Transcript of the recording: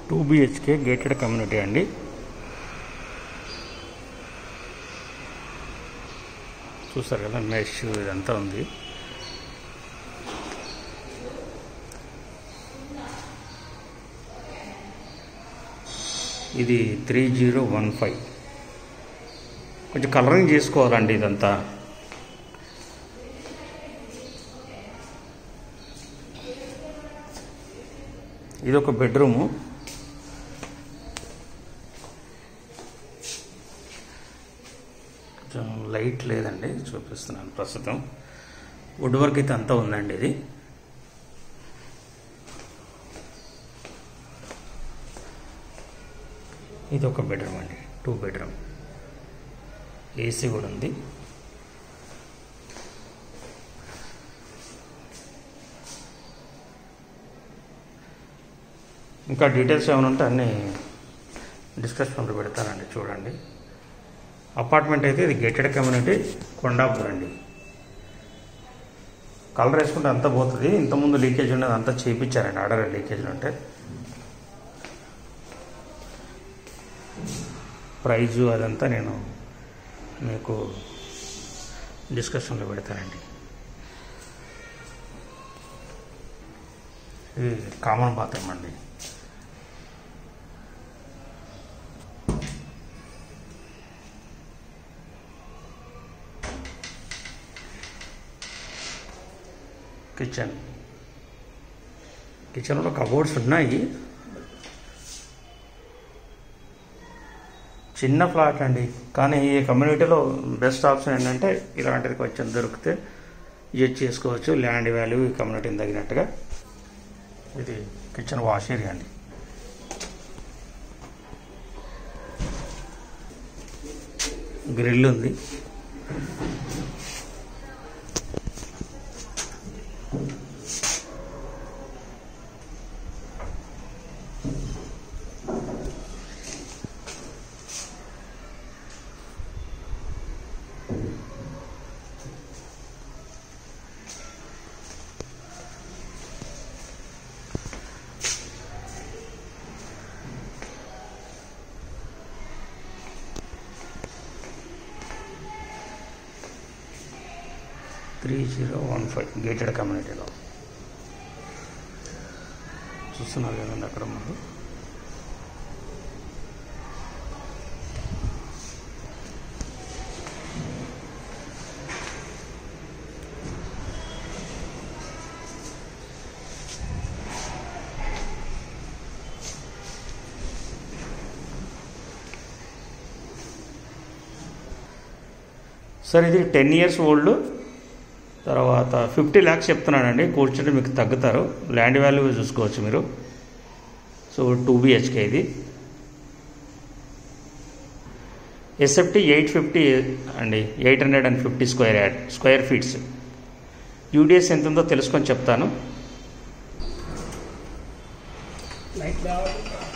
two BHK gated community అండి చూస్తారు కదా మెష్ ఇదంతా ఉంది ఇది త్రీ జీరో వన్ ఫైవ్ కొంచెం కలరింగ్ చేసుకోవాలండి ఇదంతా ఇది ఒక బెడ్రూము కొంచెం లైట్ లేదండి చూపిస్తున్నాను ప్రస్తుతం వుడ్ వర్క్ అయితే అంతా ఉందండి ఇది ఇది ఒక బెడ్రూమ్ అండి టూ బెడ్రూమ్ ఏసీ కూడా ఉంది ఇంకా డీటెయిల్స్ ఏమైనా ఉంటే అన్నీ డిస్కషన్లో పెడతానండి చూడండి అపార్ట్మెంట్ అయితే ఇది గేటెడ్ కమ్యూనిటీ కొండాపూర్ అండి కలర్ వేసుకుంటే అంతా పోతుంది ఇంతకుముందు లీకేజ్ ఉన్నది అంతా చేయించారండి ఆర్డర్ లీకేజ్ ఉంటే ప్రైజు అదంతా నేను మీకు డిస్కషన్లో పెడతానండి ఇది కామన్ బాత్రూమ్ అండి కిచెన్ కిచెన్లో కబోర్డ్స్ ఉన్నాయి చిన్న ఫ్లాట్ అండి కానీ ఈ కమ్యూనిటీలో బెస్ట్ ఆప్షన్ ఏంటంటే ఇలాంటిది కొంచెం దొరికితే యూజ్ చేసుకోవచ్చు ల్యాండ్ వాల్యూ ఈ కమ్యూనిటీని తగినట్టుగా ఇది కిచెన్ వాష్ ఏరియా అండి గ్రిల్ ఉంది three zero one five gated కమ్యూనిటీలో చూస్తున్నారు కదండి అక్కడ ముందు సార్ ఇది టెన్ ఇయర్స్ ఓల్డ్ తర్వాత ఫిఫ్టీ ల్యాక్స్ చెప్తున్నానండి కూర్చుంటే మీకు తగ్గుతారు ల్యాండ్ వాల్యూ చూసుకోవచ్చు మీరు సో టూ బిహెచ్కే ఇది ఎస్ఎఫ్టీ ఎయిట్ ఫిఫ్టీ అండి eight hundred and fifty square add square feets UDS ఎంత ఉందో తెలుసుకొని చెప్తాను లైట్ కావాలి